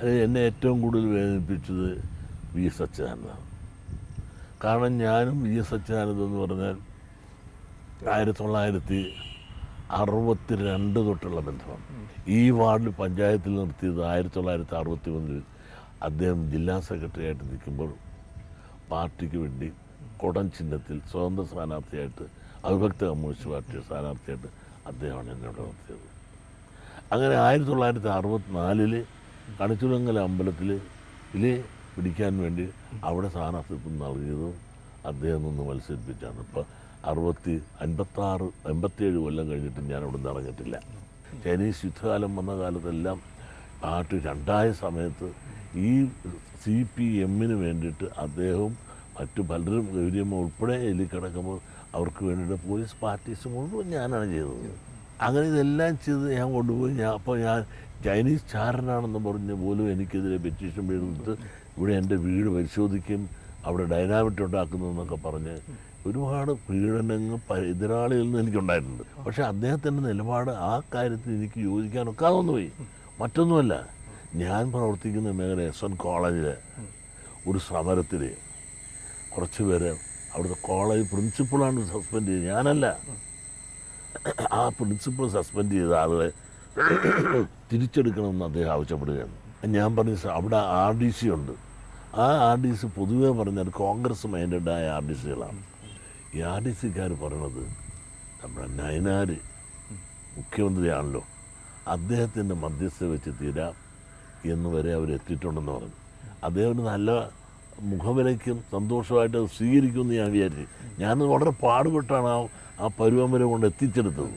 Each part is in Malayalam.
അത് എന്നെ ഏറ്റവും കൂടുതൽ വേദനിപ്പിച്ചത് വി എസ് അച്യുതാനന്ദാണ് കാരണം ഞാനും വി എസ് അച്യുതാനന്ദൻ എന്ന് പറഞ്ഞാൽ ആയിരത്തി തൊള്ളായിരത്തി അറുപത്തി രണ്ട് തൊട്ടുള്ള ബന്ധമാണ് ഈ വാർഡിൽ പഞ്ചായത്തിൽ നിർത്തിയത് ആയിരത്തി തൊള്ളായിരത്തി അറുപത്തി ഒന്നിൽ അദ്ദേഹം ജില്ലാ സെക്രട്ടറി ആയിട്ട് നിൽക്കുമ്പോൾ പാർട്ടിക്ക് വേണ്ടി കൊടൻ ചിഹ്നത്തിൽ സ്വതന്ത്ര സ്ഥാനാർത്ഥിയായിട്ട് അവിഭക്ത കമ്മ്യൂണിസ്റ്റ് പാർട്ടി സ്ഥാനാർത്ഥിയായിട്ട് അദ്ദേഹമാണ് എന്നോട് നിർത്തിയത് അങ്ങനെ ആയിരത്തി തൊള്ളായിരത്തി അറുപത്തിനാലില് കണിച്ചുലങ്കല അമ്പലത്തിൽ ഇതിലെ പിടിക്കാൻ വേണ്ടി അവിടെ സ്ഥാനാർത്ഥിത്വം നൽകിയതും അദ്ദേഹം നിന്ന് മത്സരിപ്പിച്ചാണ് ഇപ്പം അറുപത്തി അൻപത്താറ് അൻപത്തിയേഴ് കൊല്ലം കഴിഞ്ഞിട്ട് ഞാൻ അവിടെ നിന്ന് ഇറങ്ങിയിട്ടില്ല ചൈനീസ് യുദ്ധകാലം വന്ന കാലത്തെല്ലാം പാർട്ടി രണ്ടായ സമയത്ത് ഈ സി പി എമ്മിന് വേണ്ടിയിട്ട് അദ്ദേഹവും മറ്റു പലരും ഗൗരിയമ്മ ഉൾപ്പെടെ എലി കിടക്കുമ്പോൾ അവർക്ക് വേണ്ടിയിട്ട് പോലീസ് പാർട്ടീസ് മുഴുവൻ ഞാനാണ് ചെയ്തത് അങ്ങനെ ഇതെല്ലാം ചെയ്ത് ഞാൻ കൊണ്ടുപോയി ഞാൻ അപ്പോൾ ഞാൻ ചൈനീസ് ചാരനാണെന്ന് പറഞ്ഞ് പോലും എനിക്കെതിരെ പെറ്റീഷൻ എഴുതിട്ട് ഇവിടെ എൻ്റെ വീട് പരിശോധിക്കും അവിടെ ഡൈനാമിറ്റ് ഉണ്ടാക്കുന്നു എന്നൊക്കെ പറഞ്ഞ് ഒരുപാട് പീഡനങ്ങൾ പ- എതിരാളികളിൽ നിന്ന് എനിക്കുണ്ടായിട്ടുണ്ട് പക്ഷേ അദ്ദേഹത്തിൻ്റെ നിലപാട് ആ കാര്യത്തിൽ എനിക്ക് യോജിക്കാനൊക്കെ പോയി മറ്റൊന്നുമല്ല ഞാൻ പ്രവർത്തിക്കുന്ന മേഖല എസ് എൻ കോളേജിലെ ഒരു സമരത്തിൽ കുറച്ച് പേര് അവിടുത്തെ കോളേജ് പ്രിൻസിപ്പളാണ് സസ്പെൻഡ് ചെയ്തത് ഞാനല്ല ആ പ്രിൻസിപ്പൾ സസ്പെൻഡ് ചെയ്ത ആളുകളെ തിരിച്ചെടുക്കണമെന്ന് അദ്ദേഹം ആവശ്യപ്പെടുകയാണ് ഞാൻ പറഞ്ഞു "സർ, അവിടെ ആർ ഡി സി ഉണ്ട് ആ ആർ ഡി സി പൊതുവെ പറഞ്ഞാൽ കോൺഗ്രസ് മൈൻഡഡായ ആർ ഡി സികളാണ് ഈ ആർ ഡി സിക്കാർ പറയണത് നമ്മുടെ നയനാർ മുഖ്യമന്ത്രിയാണല്ലോ അദ്ദേഹത്തിൻ്റെ മധ്യസ്ഥ വെച്ച് തീരാം എന്ന് വരെ അവർ എത്തിയിട്ടുണ്ടെന്ന് പറഞ്ഞു അദ്ദേഹം ഒരു നല്ല മുഖവിലയ്ക്കും സന്തോഷമായിട്ട് അത് സ്വീകരിക്കുമെന്ന് ഞാൻ വിചാരിച്ചു ഞാൻ വളരെ പാടുപെട്ടാണ് ആ ആ പരുവം വരെ കൊണ്ട് എത്തിച്ചെടുത്തത്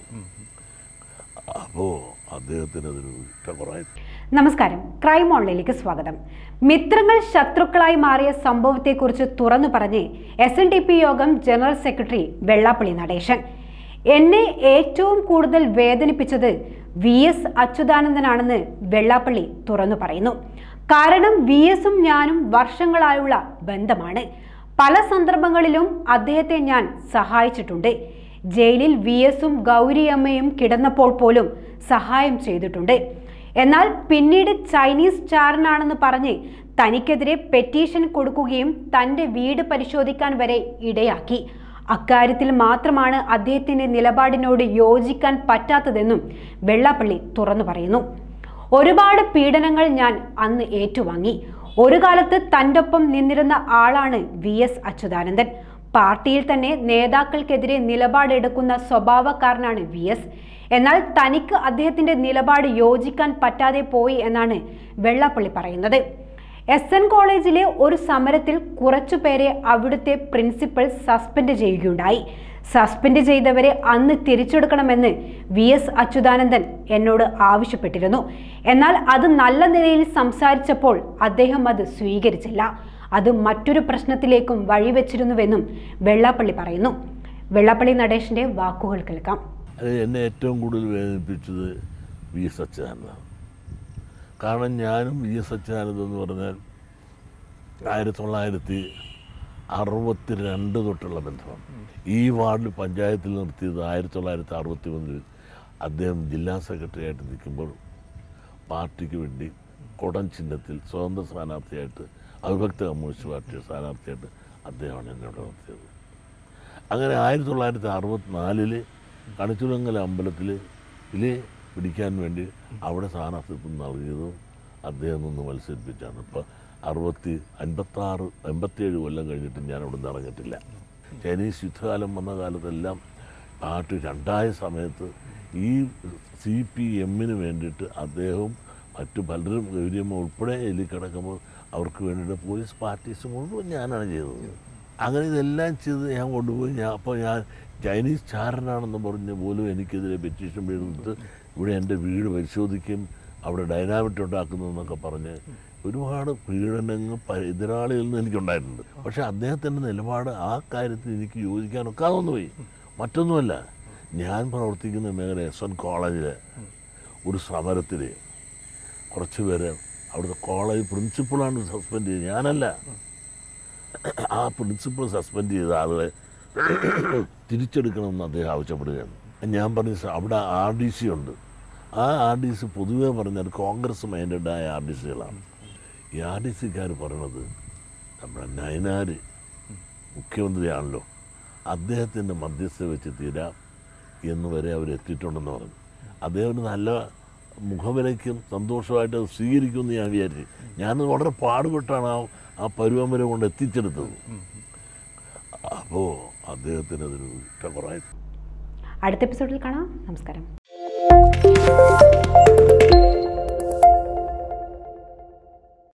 അപ്പോൾ അദ്ദേഹത്തിന് അതൊരു ഇഷ്ടക്കുറായി നമസ്കാരം ക്രൈം ഓൺലൈനിലേക്ക് സ്വാഗതം മിത്രങ്ങൾ ശത്രുക്കളായി മാറിയ സംഭവത്തെക്കുറിച്ച് തുറന്നു പറഞ്ഞ് എസ് എൻ ഡി പി യോഗം ജനറൽ സെക്രട്ടറി വെള്ളാപ്പള്ളി നടേശൻ എന്നെ ഏറ്റവും കൂടുതൽ വേദനിപ്പിച്ചത് വി എസ് അച്യുതാനന്ദനാണെന്ന് വെള്ളാപ്പള്ളി തുറന്നു പറയുന്നു കാരണം വി എസും ഞാനും വർഷങ്ങളായുള്ള ബന്ധമാണ് പല സന്ദർഭങ്ങളിലും അദ്ദേഹത്തെ ഞാൻ സഹായിച്ചിട്ടുണ്ട് ജയിലിൽ വി എസും ഗൗരിയമ്മയും കിടന്നപ്പോൾ പോലും സഹായം ചെയ്തിട്ടുണ്ട് എന്നാൽ പിന്നീട് ചൈനീസ് ചാരനാണെന്ന് പറഞ്ഞ് തനിക്കെതിരെ പെറ്റീഷൻ കൊടുക്കുകയും തന്റെ വീട് പരിശോധിക്കാൻ വരെ ഇടയാക്കി അക്കാര്യത്തിൽ മാത്രമാണ് അദ്ദേഹത്തിന്റെ നിലപാടിനോട് യോജിക്കാൻ പറ്റാത്തതെന്നും വെള്ളാപ്പള്ളി തുറന്നു പറയുന്നു ഒരുപാട് പീഡനങ്ങൾ ഞാൻ അന്ന് ഏറ്റുവാങ്ങി ഒരു കാലത്ത് തൻ്റെ ഒപ്പം നിന്നിരുന്ന ആളാണ് വി എസ് അച്യുതാനന്ദൻ പാർട്ടിയിൽ തന്നെ നേതാക്കൾക്കെതിരെ നിലപാടെടുക്കുന്ന സ്വഭാവക്കാരനാണ് വി എസ് എന്നാൽ തനിക്ക് അദ്ദേഹത്തിന്റെ നിലപാട് യോജിക്കാൻ പറ്റാതെ പോയി എന്നാണ് വെള്ളാപ്പള്ളി പറയുന്നത് എസ് എൻ കോളേജിലെ ഒരു സമരത്തിൽ കുറച്ചുപേരെ അവിടുത്തെ പ്രിൻസിപ്പൽ സസ്പെൻഡ് ചെയ്യുകയുണ്ടായി സസ്പെൻഡ് ചെയ്തവരെ അന്ന് തിരിച്ചെടുക്കണമെന്ന് വി എസ് അച്യുതാനന്ദൻ എന്നോട് ആവശ്യപ്പെട്ടിരുന്നു എന്നാൽ അത് നല്ല നിലയിൽ സംസാരിച്ചപ്പോൾ അദ്ദേഹം അത് സ്വീകരിച്ചില്ല അത് മറ്റൊരു പ്രശ്നത്തിലേക്കും വഴിവെച്ചിരുന്നുവെന്നും വെള്ളാപ്പള്ളി പറയുന്നു വെള്ളാപ്പള്ളി നടേശന്റെ വാക്കുകൾ കേൾക്കാം അത് എന്നെ ഏറ്റവും കൂടുതൽ വേദനിപ്പിച്ചത് വി എസ് അച്യുതാനന്ദാണ് കാരണം ഞാനും വി എസ് അച്യുതാനന്ദൻ എന്ന് പറഞ്ഞാൽ ആയിരത്തി തൊള്ളായിരത്തി അറുപത്തി രണ്ട് തൊട്ടുള്ള ബന്ധമാണ് ഈ വാർഡിൽ പഞ്ചായത്തിൽ നിർത്തിയത് ആയിരത്തി തൊള്ളായിരത്തി അറുപത്തി ഒന്നിൽ അദ്ദേഹം ജില്ലാ സെക്രട്ടറി ആയിട്ട് നിൽക്കുമ്പോൾ പാർട്ടിക്ക് വേണ്ടി കൊടൻ ചിഹ്നത്തിൽ സ്വതന്ത്ര സ്ഥാനാർത്ഥിയായിട്ട് അവിഭക്ത കമ്മ്യൂണിസ്റ്റ് പാർട്ടി സ്ഥാനാർത്ഥിയായിട്ട് അദ്ദേഹമാണ് എന്നോട് നിർത്തിയത് അങ്ങനെ ആയിരത്തി തൊള്ളായിരത്തി അറുപത്തിനാലില് കണിച്ചുലങ്കല അമ്പലത്തിൽ ഇതിലെ പിടിക്കാൻ വേണ്ടി അവിടെ സ്ഥാനാർത്ഥിത്വം നൽകിയതും അദ്ദേഹം നിന്ന് മത്സരിപ്പിച്ചാണ് ഇപ്പം അറുപത്തി അൻപത്താറ് അൻപത്തിയേഴ് കൊല്ലം കഴിഞ്ഞിട്ട് ഞാൻ അവിടെ നിന്ന് ഇറങ്ങിയിട്ടില്ല ചൈനീസ് യുദ്ധകാലം വന്ന കാലത്തെല്ലാം പാർട്ടി രണ്ടായ സമയത്ത് ഈ സി പി എമ്മിന് വേണ്ടിയിട്ട് അദ്ദേഹവും മറ്റു പലരും ഗൗരിയമ്മ ഉൾപ്പെടെ എലി കിടക്കുമ്പോൾ അവർക്ക് വേണ്ടിയിട്ട് പോലീസ് പാർട്ടീസ് മുഴുവൻ ഞാനാണ് ചെയ്തത് അങ്ങനെ ഇതെല്ലാം ചെയ്ത് ഞാൻ കൊണ്ടുപോയി ഞാൻ അപ്പോൾ ഞാൻ ചൈനീസ് ചാരനാണെന്ന് പറഞ്ഞ് പോലും എനിക്കെതിരെ പെറ്റീഷൻ എഴുതിട്ട് ഇവിടെ എൻ്റെ വീട് പരിശോധിക്കും അവിടെ ഡൈനാമിറ്റ് ഉണ്ടാക്കുന്നു എന്നൊക്കെ പറഞ്ഞ് ഒരുപാട് പീഡനങ്ങൾ പ- എതിരാളികളിൽ നിന്ന് എനിക്കുണ്ടായിട്ടുണ്ട് പക്ഷേ അദ്ദേഹത്തിൻ്റെ നിലപാട് ആ കാര്യത്തിൽ എനിക്ക് യോജിക്കാനൊക്കെ പോയി മറ്റൊന്നുമല്ല ഞാൻ പ്രവർത്തിക്കുന്ന മേഖല എസ് എൻ കോളേജിലെ ഒരു സമരത്തിൽ കുറച്ച് പേര് അവിടുത്തെ കോളേജ് പ്രിൻസിപ്പളാണ് സസ്പെൻഡ് ചെയ്തത് ഞാനല്ല ആ പ്രിൻസിപ്പൾ സസ്പെൻഡ് ചെയ്ത ആളുകളെ തിരിച്ചെടുക്കണമെന്ന് അദ്ദേഹം ആവശ്യപ്പെടുകയാണ് ഞാൻ പറഞ്ഞു "സർ, അവിടെ ആർ ഡി സി ഉണ്ട് ആ ആർ ഡി സി പൊതുവെ പറഞ്ഞാൽ കോൺഗ്രസ് മൈൻഡഡായ ആർ ഡി സികളാണ് ഈ ആർ ഡി സിക്കാർ പറയണത് നമ്മുടെ നയനാർ മുഖ്യമന്ത്രിയാണല്ലോ അദ്ദേഹത്തിൻ്റെ മധ്യസ്ഥ വെച്ച് തീരാം എന്ന് വരെ അവർ എത്തിയിട്ടുണ്ടെന്ന് പറഞ്ഞു അദ്ദേഹം ഒരു നല്ല മുഖവിലയ്ക്കും സന്തോഷമായിട്ട് അത് സ്വീകരിക്കുമെന്ന് ഞാൻ വിചാരിച്ചു ഞാനത് വളരെ പാടുപെട്ടാണ് ആ ആ പരുവം വരെ കൊണ്ട് എത്തിച്ചെടുത്തത് അപ്പോൾ അദ്ദേഹത്തിന് അതൊരു ഇഷ്ടക്കുറവായി അടുത്ത എപ്പിസോഡിൽ കാണാം നമസ്കാരം